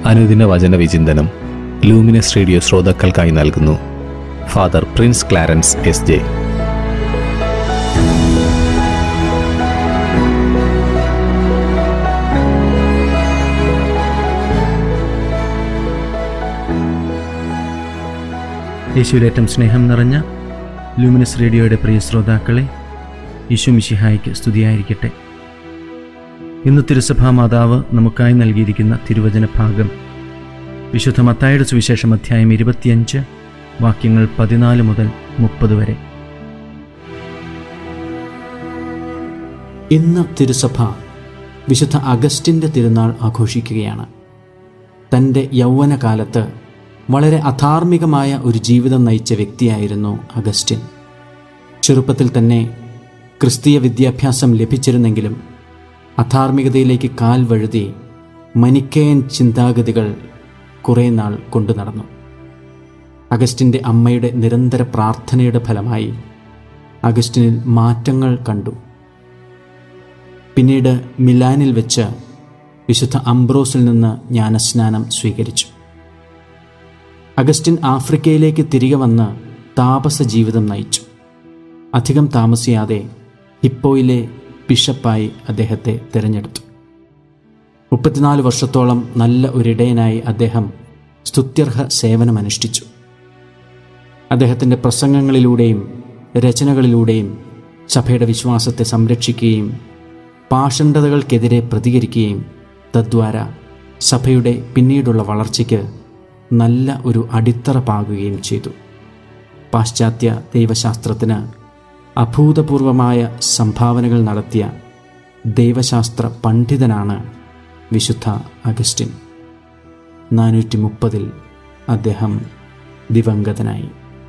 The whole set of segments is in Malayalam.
അനുദിന വചന വിചിന്തനം ലൂമിനസ് റേഡിയോ ശ്രോതാക്കൾക്കായി നൽകുന്നു father Prince Clarence S J യേശുവിലേറ്റം സ്നേഹം നിറഞ്ഞ ലൂമിനസ് റേഡിയോയുടെ പ്രിയ ശ്രോതാക്കളെ യേശു മിശിഹായ്ക്ക് സ്തുതിയായിരിക്കട്ടെ ഇന്ന് തിരുസഭാ മാതാവ് നമുക്കായി നൽകിയിരിക്കുന്ന തിരുവചന ഭാഗം വിശുദ്ധ മത്തായുടെ സുവിശേഷം അധ്യായം ഇരുപത്തിയഞ്ച് വാക്യങ്ങൾ പതിനാല് മുതൽ മുപ്പത് വരെ ഇന്ന് തിരുസഭ വിശുദ്ധ അഗസ്റ്റിൻ്റെ തിരുനാൾ ആഘോഷിക്കുകയാണ് തൻ്റെ യൗവനകാലത്ത് വളരെ അധാർമികമായ ഒരു ജീവിതം നയിച്ച വ്യക്തിയായിരുന്നു അഗസ്റ്റിൻ ചെറുപ്പത്തിൽ തന്നെ ക്രിസ്തീയ വിദ്യാഭ്യാസം ലഭിച്ചിരുന്നെങ്കിലും അധാർമികതയിലേക്ക് കാൽ വഴുതി മനിക്കേയൻ ചിന്താഗതികൾ കുറേ നാൾ കൊണ്ടു നടന്നു അഗസ്റ്റിൻ്റെ അമ്മയുടെ നിരന്തര പ്രാർത്ഥനയുടെ ഫലമായി അഗസ്റ്റിനിൽ മാറ്റങ്ങൾ കണ്ടു പിന്നീട് മിലാനിൽ വെച്ച് വിശുദ്ധ അംബ്രോസിൽ നിന്ന് ജ്ഞാനസ്നാനം സ്വീകരിച്ചു അഗസ്റ്റിൻ ആഫ്രിക്കയിലേക്ക് തിരികെ വന്ന് താപസ ജീവിതം നയിച്ചു അധികം താമസിയാതെ ഹിപ്പോയിലെ ബിഷപ്പായി അദ്ദേഹത്തെ തിരഞ്ഞെടുത്തു മുപ്പത്തിനാല് വർഷത്തോളം നല്ല ഒരിടയനായി അദ്ദേഹം സ്തുത്യർഹ സേവനമനുഷ്ഠിച്ചു അദ്ദേഹത്തിൻ്റെ പ്രസംഗങ്ങളിലൂടെയും രചനകളിലൂടെയും സഭയുടെ വിശ്വാസത്തെ സംരക്ഷിക്കുകയും പാഷണ്ഡതകൾക്കെതിരെ പ്രതികരിക്കുകയും തദ്വാര സഭയുടെ പിന്നീടുള്ള വളർച്ചയ്ക്ക് നല്ല ഒരു അടിത്തറ പാകുകയും ചെയ്തു പാശ്ചാത്യ ദൈവശാസ്ത്രത്തിന് അഭൂതപൂർവമായ സംഭാവനകൾ നടത്തിയ ദൈവശാസ്ത്ര പണ്ഡിതനാണ് വിശുദ്ധ അഗസ്റ്റിൻ നാനൂറ്റി മുപ്പതിൽ അദ്ദേഹം ദിവംഗതനായി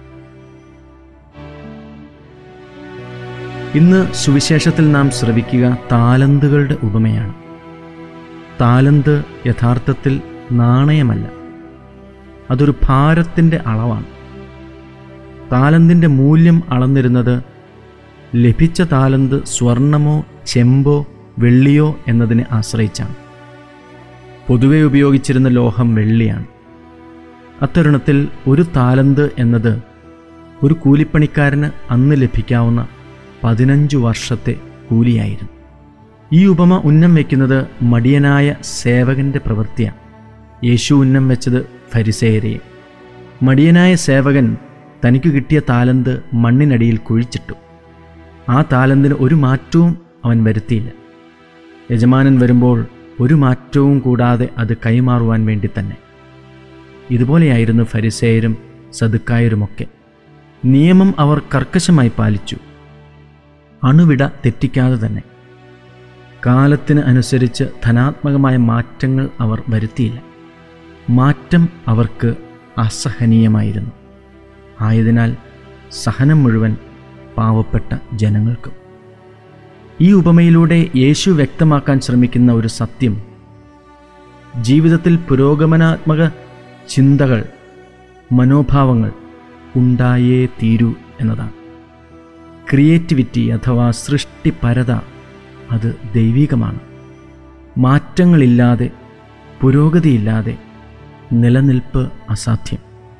ഇന്ന് സുവിശേഷത്തിൽ നാം ശ്രവിക്കുക താലന്തുകളുടെ ഉപമയാണ് താലന്ത് യഥാർത്ഥത്തിൽ നാണയമല്ല അതൊരു ഭാരത്തിൻ്റെ അളവാണ് താലന്തിൻ്റെ മൂല്യം അളന്നിരുന്നത് ലഭിച്ച താലന്ത് സ്വർണമോ ചെമ്പോ വെള്ളിയോ എന്നതിനെ ആശ്രയിച്ചാണ് പൊതുവെ ഉപയോഗിച്ചിരുന്ന ലോഹം വെള്ളിയാണ് അത്തരുണത്തിൽ ഒരു താലന്ത് എന്നത് ഒരു കൂലിപ്പണിക്കാരന് അന്ന് ലഭിക്കാവുന്ന പതിനഞ്ചു വർഷത്തെ കൂലിയായിരുന്നു ഈ ഉപമ ഉന്നം വയ്ക്കുന്നത് മടിയനായ സേവകന്റെ പ്രവൃത്തിയാണ് യേശു ഉന്നം വെച്ചത് ഫരിസേയരെയും മടിയനായ സേവകൻ തനിക്ക് കിട്ടിയ താലന്ത് മണ്ണിനടിയിൽ കുഴിച്ചിട്ടു ആ താലന്തിന് ഒരു മാറ്റവും അവൻ വരുത്തിയില്ല യജമാനൻ വരുമ്പോൾ ഒരു മാറ്റവും കൂടാതെ അത് കൈമാറുവാൻ വേണ്ടി തന്നെ ഇതുപോലെയായിരുന്നു ഫരിസേയരും സതുക്കായരുമൊക്കെ നിയമം അവർ കർക്കശമായി പാലിച്ചു അണുവിട തെറ്റിക്കാതെ തന്നെ കാലത്തിന് അനുസരിച്ച് ധനാത്മകമായ മാറ്റങ്ങൾ അവർ വരുത്തിയില്ല മാറ്റം അവർക്ക് അസഹനീയമായിരുന്നു ആയതിനാൽ സഹനം മുഴുവൻ പാവപ്പെട്ട ജനങ്ങൾക്കും ഈ ഉപമയിലൂടെ യേശു വ്യക്തമാക്കാൻ ശ്രമിക്കുന്ന ഒരു സത്യം ജീവിതത്തിൽ പുരോഗമനാത്മക ചിന്തകൾ മനോഭാവങ്ങൾ ഉണ്ടായേ തീരൂ എന്നതാണ് ക്രിയേറ്റിവിറ്റി അഥവാ സൃഷ്ടിപരത അത് ദൈവികമാണ് മാറ്റങ്ങളില്ലാതെ പുരോഗതിയില്ലാതെ നിലനിൽപ്പ് അസാധ്യം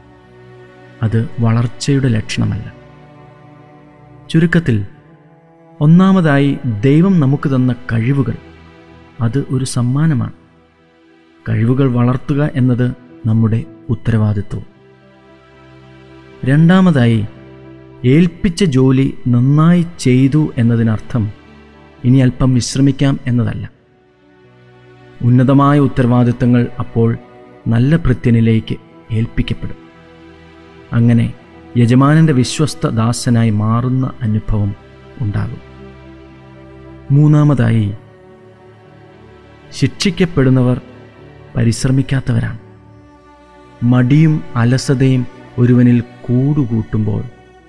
അത് വളർച്ചയുടെ ലക്ഷണമല്ല ചുരുക്കത്തിൽ ഒന്നാമതായി ദൈവം നമുക്ക് തന്ന കഴിവുകൾ അത് ഒരു സമ്മാനമാണ് കഴിവുകൾ വളർത്തുക എന്നത് നമ്മുടെ ഉത്തരവാദിത്വം രണ്ടാമതായി ഏൽപ്പിച്ച ജോലി നന്നായി ചെയ്തു എന്നതിനർത്ഥം ഇനി അല്പം വിശ്രമിക്കാം എന്നതല്ല ഉന്നതമായ ഉത്തരവാദിത്തങ്ങൾ അപ്പോൾ നല്ല ഭൃത്യനിലേക്ക് ഏൽപ്പിക്കപ്പെടും അങ്ങനെ യജമാനന്റെ വിശ്വസ്ത ദാസനായി മാറുന്ന അനുഭവം ഉണ്ടാകും മൂന്നാമതായി ശിക്ഷിക്കപ്പെടുന്നവർ പരിശ്രമിക്കാത്തവരാണ് മടിയും അലസതയും ഒരുവനിൽ കൂടുകൂട്ടുമ്പോൾ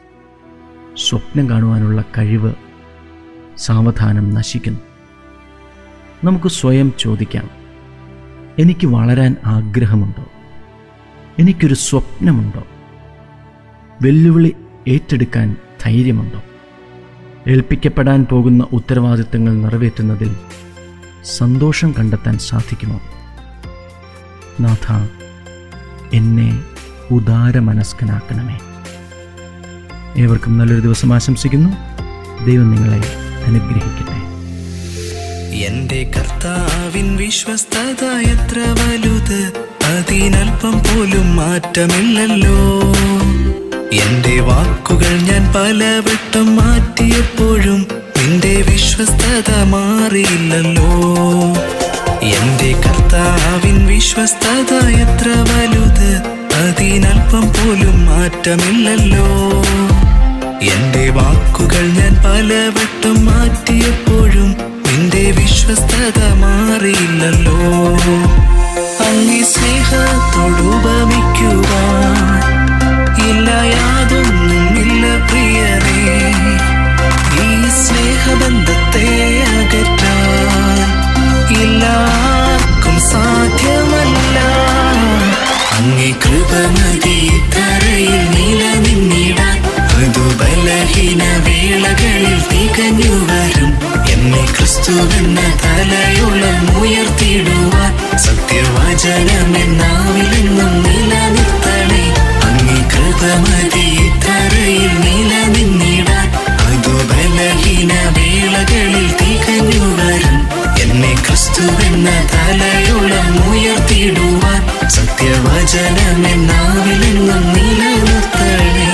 സ്വപ്നം കാണുവാനുള്ള കഴിവ് സാവധാനം നശിക്കുന്നു നമുക്ക് സ്വയം ചോദിക്കാം എനിക്ക് വളരാൻ ആഗ്രഹമുണ്ടോ എനിക്കൊരു സ്വപ്നമുണ്ടോ വെല്ലുവിളി ഏറ്റെടുക്കാൻ ധൈര്യമുണ്ടോ ഏൽപ്പിക്കപ്പെടാൻ പോകുന്ന ഉത്തരവാദിത്തങ്ങൾ നിറവേറ്റുന്നതിൽ സന്തോഷം കണ്ടെത്താൻ സാധിക്കുമോ നാഥ എന്നെ ഉദാരമനസ്കനാക്കണമേ ഏവർക്കും നല്ലൊരു ദിവസം ആശംസിക്കുന്നു ദൈവം നിങ്ങളെ അനുഗ്രഹിക്കട്ടെ എന്റെ കർത്താവിൻ വിശ്വസ്തത എത്ര വലുത് അതിനൽപ്പം പോലും മാറ്റമില്ലല്ലോ എന്റെ വാക്കുകൾ ഞാൻ പലവട്ടം മാറ്റിയപ്പോഴും നിന്റെ വിശ്വസ്തത മാറിയില്ലല്ലോ എന്റെ കർത്താവിൻ വിശ്വസ്തത എത്ര വലുത് അതിനൽപ്പം പോലും മാറ്റമില്ലല്ലോ എന്റെ വാക്കുകൾ ഞാൻ പലവട്ടം മാറ്റിയപ്പോഴും നിന്റെ വിശ്വസ്തത മാറിയില്ലല്ലോ അങ്ങേ സ്നേഹത്തോടുപമിക്കുവാൻ ഇല്ല യാതൊന്നും ഇല്ല പ്രിയരേ ഈ സ്നേഹബന്ധത്തെ അകറ്റാൻ എല്ലാവർക്കും സാധ്യമല്ല അങ്ങേ കൃപമതി തറയിൽ നിലനിന്നിടാൻ മൃദു ബലഹീന വേളകളിൽ തികഞ്ഞു വരും എന്നെ ക്രിസ്തുവെന്ന തലയോളം ഉയർത്തിടുവാൻ സത്യവചനമെന്നാവിലെന്നും നിലനിർത്തണേ അങ്ങേ കൃപമതി തറയിൽ നിലനിന്നിടാൻ മൃദു ബലഹീന വേളകളിൽ തികഞ്ഞു വരും എന്നെ ക്രിസ്തുവെന്ന തലയോളം ഉയർത്തിടുവാൻ സത്യവചനമെന്നാവിലെന്നും നിലനിർത്തണേ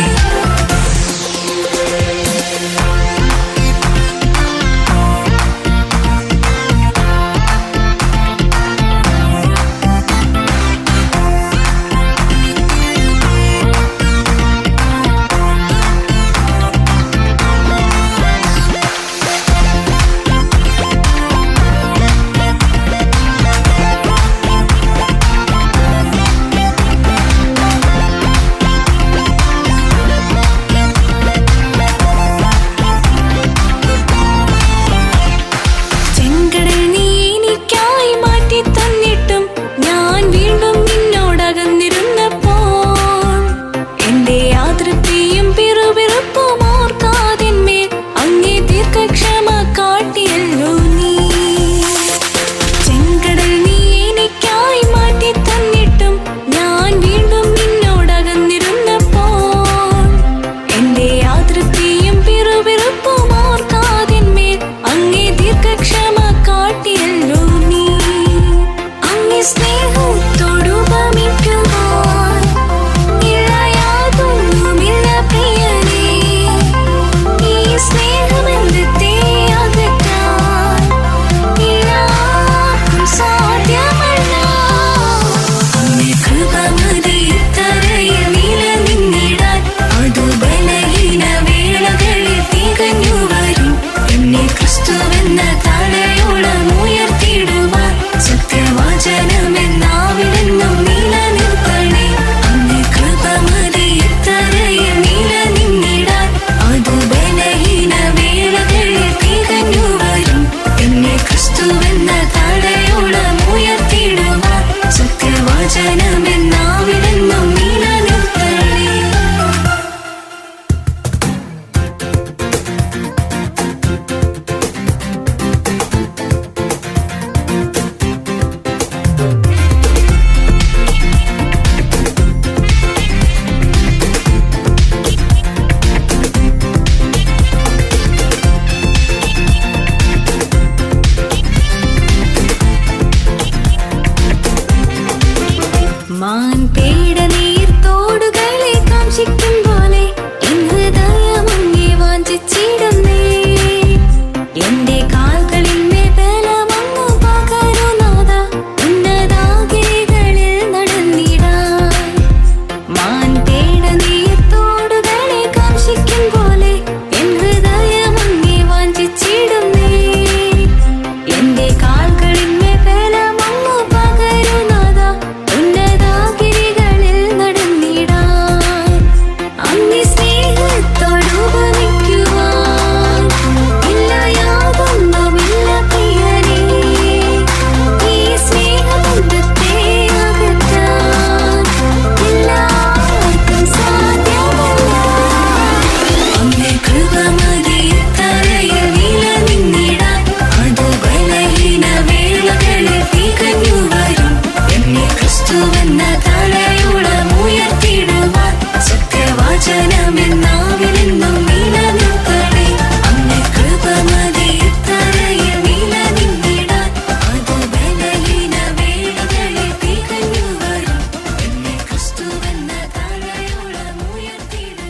ചെങ്കടൽ നീ എനിക്കായി മാറ്റി തന്നിട്ടും ഞാൻ വീണ്ടും നിന്നോടകന്നിരുന്നപ്പോൾ എന്റെ യാതൃത്തെയും പിറുപിറുപ്പും ഓർക്കാതിന്മേൽ അങ്ങേ ദീർഘക്ഷമ കാട്ടിയല്ലോ നീ ചെങ്കടൽ നീ എനിക്കായി മാറ്റി തന്നിട്ടും ഞാൻ വീണ്ടും നിന്നോടകന്നിരുന്നപ്പോൾ എന്റെ യാതൃത്തെയും പിറുപിറുപ്പും ഓർക്കാതിന്മേൽ അങ്ങേ ദീർഘക്ഷമ കാട്ടിയല്ലോ നീ അങ്ങേ സ്നേഹത്തോടുപമിക്കുവാൻ ഇല്ല യാതൊന്നുമില്ല പ്രിയനേ ഈ സ്നേഹബന്ധത്തെ അകറ്റാൻ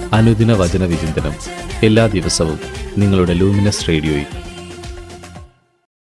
അനുദിന വചന വിചിന്തനം എല്ലാ ദിവസവും നിങ്ങളുടെ ലൂമിനസ് റേഡിയോയിൽ